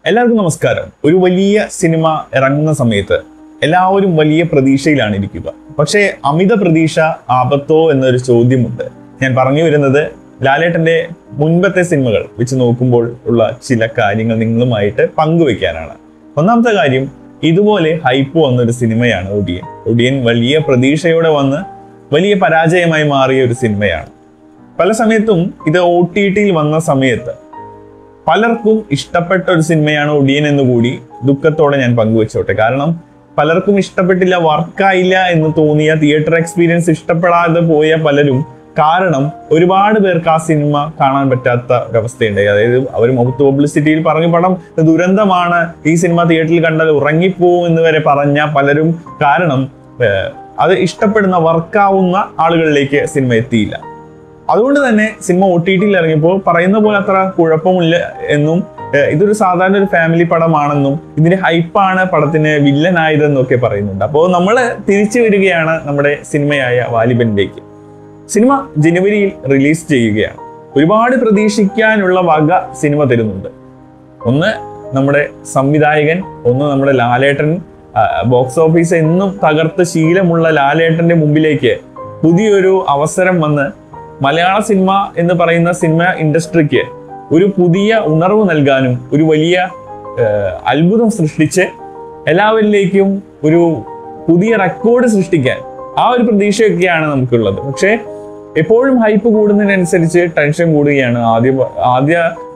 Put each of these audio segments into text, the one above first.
എല്ലാവർക്കും നമസ്കാരം ഒരു വലിയ സിനിമ ഇറങ്ങുന്ന സമയത്ത് എല്ലാവരും വലിയ പ്രതീക്ഷയിലാണ് ഇരിക്കുക പക്ഷേ അമിത പ്രതീക്ഷ ആപത്തോ എന്നൊരു ചോദ്യമുണ്ട് ഞാൻ പറഞ്ഞു വരുന്നത് ലാലേട്ടന്റെ മുൻപത്തെ സിനിമകൾ വെച്ച് നോക്കുമ്പോൾ ഉള്ള ചില കാര്യങ്ങൾ നിങ്ങളുമായിട്ട് പങ്കുവെക്കാനാണ് ഒന്നാമത്തെ കാര്യം ഇതുപോലെ ഹൈപ്പ് വന്നൊരു സിനിമയാണ് ഒടിയൻ ഒടിയൻ വലിയ പ്രതീക്ഷയോടെ വന്ന് വലിയ പരാജയമായി മാറിയ ഒരു സിനിമയാണ് പല സമയത്തും ഇത് ഒ ടി ടിയിൽ വന്ന സമയത്ത് പലർക്കും ഇഷ്ടപ്പെട്ട ഒരു സിനിമയാണ് ഒടിയൻ എന്ന് കൂടി ദുഃഖത്തോടെ ഞാൻ പങ്കുവെച്ചോട്ടെ കാരണം പലർക്കും ഇഷ്ടപ്പെട്ടില്ല വർക്കായില്ല എന്ന് തോന്നിയ തിയേറ്റർ എക്സ്പീരിയൻസ് ഇഷ്ടപ്പെടാതെ പോയ പലരും കാരണം ഒരുപാട് പേർക്ക് ആ സിനിമ കാണാൻ പറ്റാത്ത ഒരവസ്ഥയുണ്ടായി അതായത് അവർ മുഖത്ത് പബ്ലിസിറ്റിയിൽ പറഞ്ഞു പടം ദുരന്തമാണ് ഈ സിനിമ തിയേറ്ററിൽ കണ്ടാൽ ഉറങ്ങിപ്പോവും എന്ന് വരെ പറഞ്ഞ പലരും കാരണം ഏഹ്, അത് ഇഷ്ടപ്പെടുന്ന വർക്കാവുന്ന ആളുകളിലേക്ക് സിനിമ എത്തിയില്ല അതുകൊണ്ട് തന്നെ സിനിമ ഒ ടി ടിയിൽ ഇറങ്ങിയപ്പോൾ പറയുന്ന പോലെ അത്ര കുഴപ്പമില്ല എന്നും ഏഹ് ഇതൊരു സാധാരണ ഒരു ഫാമിലി പടമാണെന്നും ഇതിന്റെ ഹൈപ്പാണ് പടത്തിന് വില്ലനായതെന്നും ഒക്കെ പറയുന്നുണ്ട് അപ്പോൾ നമ്മൾ തിരിച്ചു വരികയാണ് നമ്മുടെ സിനിമയായ വാലിബനിലേക്ക് സിനിമ ജനുവരിയിൽ റിലീസ് ചെയ്യുകയാണ് ഒരുപാട് പ്രതീക്ഷിക്കാനുള്ള വക സിനിമ തരുന്നുണ്ട് ഒന്ന് നമ്മുടെ സംവിധായകൻ ഒന്ന് നമ്മുടെ ലാലേട്ടൻ ബോക്സ് ഓഫീസ് എന്നും തകർത്ത് ശീലമുള്ള ലാലേട്ടന്റെ മുമ്പിലേക്ക് പുതിയൊരു അവസരം വന്ന് മലയാള സിനിമ എന്ന് പറയുന്ന സിനിമ ഇൻഡസ്ട്രിക്ക് ഒരു പുതിയ ഉണർവ് നൽകാനും ഒരു വലിയ ഏഹ്, അത്ഭുതം സൃഷ്ടിച്ച് എല്ലാവരിലേക്കും ഒരു പുതിയ റെക്കോർഡ് സൃഷ്ടിക്കാൻ ആ ഒരു പ്രതീക്ഷയൊക്കെയാണ് നമുക്കുള്ളത് പക്ഷേ എപ്പോഴും ഹൈപ്പ് കൂടുന്നതിനനുസരിച്ച് ടെൻഷൻ കൂടുകയാണ് ആദ്യ ആദ്യ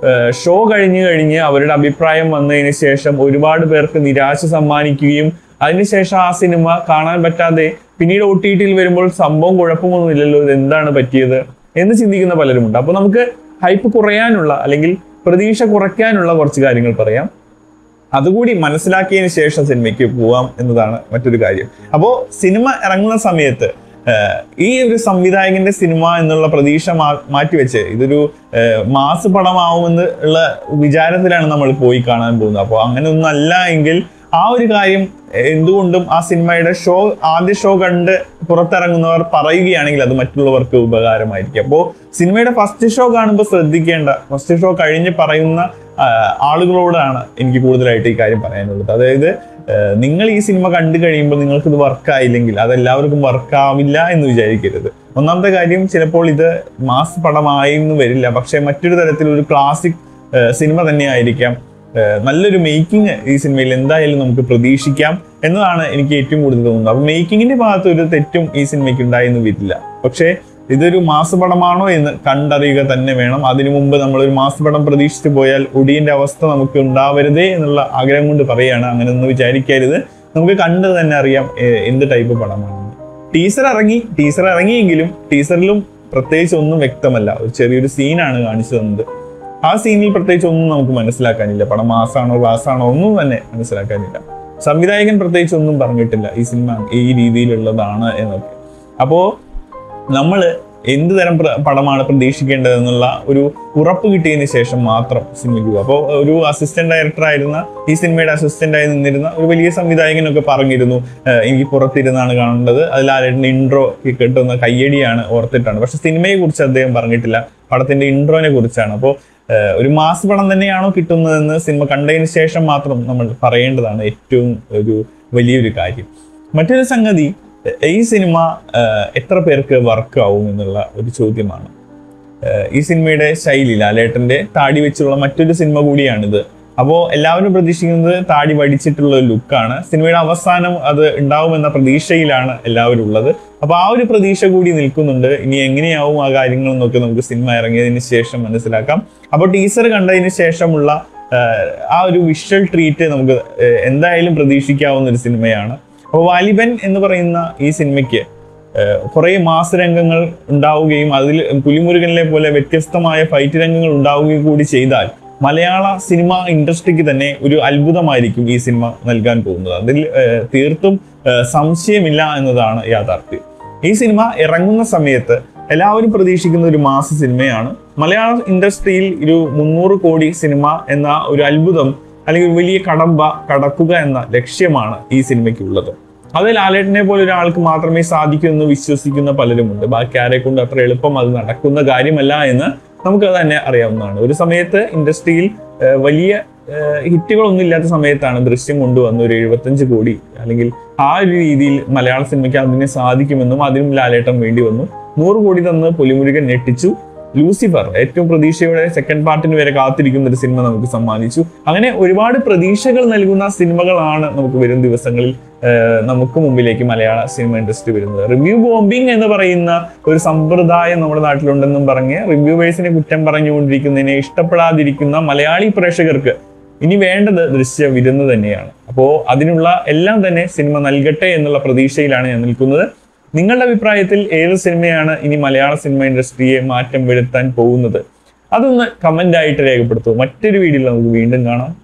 ഷോ കഴിഞ്ഞു കഴിഞ്ഞ് അവരുടെ അഭിപ്രായം വന്നതിന് ശേഷം ഒരുപാട് പേർക്ക് നിരാശ സമ്മാനിക്കുകയും അതിനുശേഷം ആ സിനിമ കാണാൻ പറ്റാതെ പിന്നീട് ഒ ടി ടിയിൽ വരുമ്പോൾ സംഭവം കുഴപ്പമൊന്നുമില്ലല്ലോ ഇത് എന്താണ് പറ്റിയത് എന്ന് ചിന്തിക്കുന്ന പലരുമുണ്ട് അപ്പൊ നമുക്ക് ഹൈപ്പ് കുറയാനുള്ള അല്ലെങ്കിൽ പ്രതീക്ഷ കുറയ്ക്കാനുള്ള കുറച്ച് കാര്യങ്ങൾ പറയാം അതുകൂടി മനസ്സിലാക്കിയതിന് ശേഷം സിനിമയ്ക്ക് പോവാം എന്നതാണ് മറ്റൊരു കാര്യം അപ്പോൾ സിനിമ ഇറങ്ങുന്ന സമയത്ത് ആഹ്, ഈ ഒരു സംവിധായകന്റെ സിനിമ എന്നുള്ള പ്രതീക്ഷ മാ- മാറ്റിവെച്ച് ഇതൊരു ആഹ്, മാസ് പടമാവുമെന്ന് ഉള്ള വിചാരത്തിലാണ് നമ്മൾ പോയി കാണാൻ പോകുന്നത് അപ്പോൾ അങ്ങനെ ഒന്നും അല്ല എങ്കിൽ ആ ഒരു കാര്യം എന്തുകൊണ്ടും ആ സിനിമയുടെ ഷോ ആദ്യ ഷോ കണ്ട് പുറത്തിറങ്ങുന്നവർ പറയുകയാണെങ്കിൽ അത് മറ്റുള്ളവർക്ക് ഉപകാരമായിരിക്കും അപ്പോൾ സിനിമയുടെ ഫസ്റ്റ് ഷോ കാണുമ്പോൾ ശ്രദ്ധിക്കേണ്ട ഫസ്റ്റ് ഷോ കഴിഞ്ഞ് പറയുന്ന ആ, ആളുകളോടാണ് എനിക്ക് കൂടുതലായിട്ട് ഈ കാര്യം പറയാനുള്ളത് അതായത് ആ, നിങ്ങൾ ഈ സിനിമ കണ്ടു കഴിയുമ്പോൾ നിങ്ങൾക്ക് ഇത് വർക്കായില്ലെങ്കിൽ അത് എല്ലാവർക്കും വർക്കാവില്ല എന്ന് വിചാരിക്കരുത് ഒന്നാമത്തെ കാര്യം ചിലപ്പോൾ ഇത് മാസ് പടമായെന്ന് വരില്ല പക്ഷെ മറ്റൊരു തരത്തിൽ ഒരു ക്ലാസിക് സിനിമ തന്നെ ആയിരിക്കാം ഏഹ് നല്ലൊരു മേക്കിംഗ് ഈ സിനിമയിൽ എന്തായാലും നമുക്ക് പ്രതീക്ഷിക്കാം എന്നതാണ് എനിക്ക് ഏറ്റവും കൂടുതൽ തോന്നുന്നത് അപ്പൊ മേക്കിങ്ങിന്റെ ഭാഗത്ത് ഒരു തെറ്റും ഈ സിനിമയ്ക്ക് ഉണ്ടായെന്ന് വരില്ല പക്ഷേ ഇതൊരു മാസപടമാണോ എന്ന് കണ്ടറിയുക തന്നെ വേണം അതിനു മുമ്പ് നമ്മൾ ഒരു മാസപടം പ്രതീക്ഷിച്ചു പോയാൽ ഒടിയന്റെ അവസ്ഥ നമുക്ക് ഉണ്ടാവരുതേ എന്നുള്ള ആഗ്രഹം കൊണ്ട് പറയാണ് അങ്ങനെ ഒന്നും വിചാരിക്കരുത് നമുക്ക് കണ്ട് തന്നെ അറിയാം ഏഹ് എന്ത് ടൈപ്പ് പടമാണെന്ന് ടീസർ ഇറങ്ങി ടീസർ ഇറങ്ങിയെങ്കിലും ടീസറിലും പ്രത്യേകിച്ച് ഒന്നും വ്യക്തമല്ല ഒരു ചെറിയൊരു സീനാണ് കാണിച്ചു തന്നത് ആ സീനിൽ പ്രത്യേകിച്ച് ഒന്നും നമുക്ക് മനസ്സിലാക്കാനില്ല പടം മാസാണോ ക്ലാസ്സാണോ ഒന്നും തന്നെ മനസ്സിലാക്കാനില്ല സംവിധായകൻ പ്രത്യേകിച്ച് ഒന്നും പറഞ്ഞിട്ടില്ല ഈ സിനിമ ഈ രീതിയിലുള്ളതാണ് എന്നൊക്കെ അപ്പോ നമ്മൾ എന്ത് തരം പ്ര- പടമാണ് പ്രതീക്ഷിക്കേണ്ടതെന്നുള്ള ഒരു ഉറപ്പ് കിട്ടിയതിന് ശേഷം മാത്രം സിനിമയ്ക്ക് പോകുക അപ്പോൾ ഒരു അസിസ്റ്റന്റ് ഡയറക്ടർ ആയിരുന്ന ഈ സിനിമയുടെ അസിസ്റ്റന്റ് ആയി നിന്നിരുന്ന ഒരു വലിയ സംവിധായകനൊക്കെ പറഞ്ഞിരുന്നു "ഏഹ് എനിക്ക് പുറത്തിരുന്നാണ് കാണേണ്ടത് അതിൽ ആരുടെ ഇൻട്രോ കിട്ടുന്ന കയ്യടിയാണ് ഓർത്തിട്ടാണ് പക്ഷെ സിനിമയെ കുറിച്ച് അദ്ദേഹം പറഞ്ഞിട്ടില്ല പടത്തിന്റെ ഇൻട്രോനെ കുറിച്ചാണ് അപ്പോൾ ഒരു മാസ് പടം തന്നെയാണോ കിട്ടുന്നതെന്ന് സിനിമ കണ്ടതിന് ശേഷം മാത്രം നമ്മൾ പറയേണ്ടതാണ് ഏറ്റവും ഒരു വലിയൊരു കാര്യം മറ്റൊരു സംഗതി ഏഹ് ഈ സിനിമ ഏഹ് എത്ര പേർക്ക് വർക്ക് ആവും എന്നുള്ള ഒരു ചോദ്യമാണ് ഏഹ് ഈ സിനിമയുടെ ശൈലി ലാലേട്ടന്റെ താടി വെച്ചുള്ള മറ്റൊരു സിനിമ കൂടിയാണിത് അപ്പോൾ എല്ലാവരും പ്രതീക്ഷിക്കുന്നത് താടി വടിച്ചിട്ടുള്ള ഒരു ലുക്കാണ് സിനിമയുടെ അവസാനം അത് ഉണ്ടാവുമെന്ന പ്രതീക്ഷയിലാണ് എല്ലാവരും ഉള്ളത് അപ്പോൾ ആ ഒരു പ്രതീക്ഷ കൂടി നിൽക്കുന്നുണ്ട് ഇനി എങ്ങനെയാവും ആ കാര്യങ്ങൾ എന്നൊക്കെ നമുക്ക് സിനിമ ഇറങ്ങിയതിന് ശേഷം മനസ്സിലാക്കാം അപ്പോൾ ടീസർ കണ്ടതിന് ശേഷമുള്ള ഏഹ് ആ ഒരു വിഷ്വൽ ട്രീറ്റ് നമുക്ക് ഏഹ് എന്തായാലും പ്രതീക്ഷിക്കാവുന്ന ഒരു സിനിമയാണ് അപ്പോൾ വാലിബൻ എന്ന് പറയുന്ന ഈ സിനിമയ്ക്ക് കുറെ മാസ് രംഗങ്ങൾ ഉണ്ടാവുകയും അതിൽ പുലിമുരുകനിലെ പോലെ വ്യത്യസ്തമായ ഫൈറ്റ് രംഗങ്ങൾ ഉണ്ടാവുകയും കൂടി ചെയ്താൽ മലയാള സിനിമ ഇൻഡസ്ട്രിക്ക് തന്നെ ഒരു അത്ഭുതമായിരിക്കും ഈ സിനിമ നൽകാൻ പോകുന്നത് അതിൽ ഏഹ്, തീർത്തും ഏഹ്, സംശയമില്ല എന്നതാണ് യാഥാർത്ഥ്യം ഈ സിനിമ ഇറങ്ങുന്ന സമയത്ത് എല്ലാവരും പ്രതീക്ഷിക്കുന്ന ഒരു മാസ സിനിമയാണ് മലയാള ഇൻഡസ്ട്രിയിൽ ഒരു മുന്നൂറ് കോടി സിനിമ എന്ന ഒരു അത്ഭുതം അല്ലെങ്കിൽ ഒരു വലിയ കടമ്പ കടക്കുക എന്ന ലക്ഷ്യമാണ് ഈ സിനിമയ്ക്കുള്ളത് അത് ലാലേട്ടനെ പോലെ ഒരാൾക്ക് മാത്രമേ സാധിക്കൂ എന്ന് വിശ്വസിക്കുന്ന പലരുമുണ്ട് ബാക്കി ആരെ കൊണ്ട് അത്ര എളുപ്പം അത് നടക്കുന്ന കാര്യമല്ല എന്ന് നമുക്ക് തന്നെ അറിയാവുന്നതാണ് ഒരു സമയത്ത് ഇൻഡസ്ട്രിയിൽ ഏഹ്, വലിയ ഹിറ്റുകളൊന്നും ഇല്ലാത്ത സമയത്താണ് ദൃശ്യം കൊണ്ടുവന്ന് ഒരു എഴുപത്തഞ്ച് കോടി അല്ലെങ്കിൽ ആ ഒരു രീതിയിൽ മലയാള സിനിമയ്ക്ക് അതിനെ സാധിക്കുമെന്നും അതിനും ലാലേട്ടൻ വേണ്ടി വന്നു നൂറ് കോടി തന്ന് പുലിമുരുകൻ ഞെട്ടിച്ചു ലൂസിഫർ ഏറ്റവും പ്രതീക്ഷയോടെ സെക്കൻഡ് പാർട്ടിന് വരെ കാത്തിരിക്കുന്ന ഒരു സിനിമ നമുക്ക് സമ്മാനിച്ചു അങ്ങനെ ഒരുപാട് പ്രതീക്ഷകൾ നൽകുന്ന സിനിമകളാണ് നമുക്ക് വരും ദിവസങ്ങളിൽ ഏഹ്, നമുക്ക് മുമ്പിലേക്ക് മലയാള സിനിമ ഇൻഡസ്ട്രി വരുന്നത് റിവ്യൂ ബോംബിംഗ് എന്ന് പറയുന്ന ഒരു സമ്പ്രദായം നമ്മുടെ നാട്ടിലുണ്ടെന്നും പറഞ്ഞ് റിവ്യൂവേഴ്സിനെ കുറ്റം പറഞ്ഞുകൊണ്ടിരിക്കുന്നതിനെ ഇഷ്ടപ്പെടാതിരിക്കുന്ന മലയാളി പ്രേക്ഷകർക്ക് ഇനി വേണ്ടത് ദൃശ്യ വിരുന്ന് തന്നെയാണ് അപ്പോൾ അതിനുള്ള എല്ലാം തന്നെ സിനിമ നൽകട്ടെ എന്നുള്ള പ്രതീക്ഷയിലാണ് ഞാൻ നിൽക്കുന്നത് നിങ്ങളുടെ അഭിപ്രായത്തിൽ ഏത് സിനിമയാണ് ഇനി മലയാള സിനിമ ഇൻഡസ്ട്രിയെ മാറ്റം വരുത്താൻ പോകുന്നത് അതൊന്ന് കമന്റ് ആയിട്ട് രേഖപ്പെടുത്തൂ മറ്റൊരു വീഡിയോയിൽ നമുക്ക് വീണ്ടും കാണാം